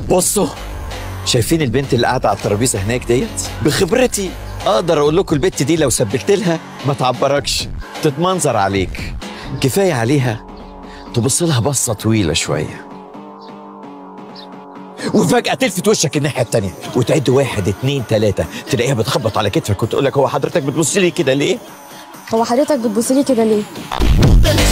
بصوا شايفين البنت اللي قاعده على الترابيزه هناك ديت بخبرتي اقدر اقول لكم البنت دي لو سبلت لها ما تعبركش تتمنظر عليك كفايه عليها تبص لها بصه طويله شويه وفجأة تلفت وشك الناحية التانية وتعد واحد اتنين تلاتة تلاقيها بتخبط على كتفك وتقول لك هو حضرتك بتبص لي كده ليه؟ هو حضرتك بتبص لي كده ليه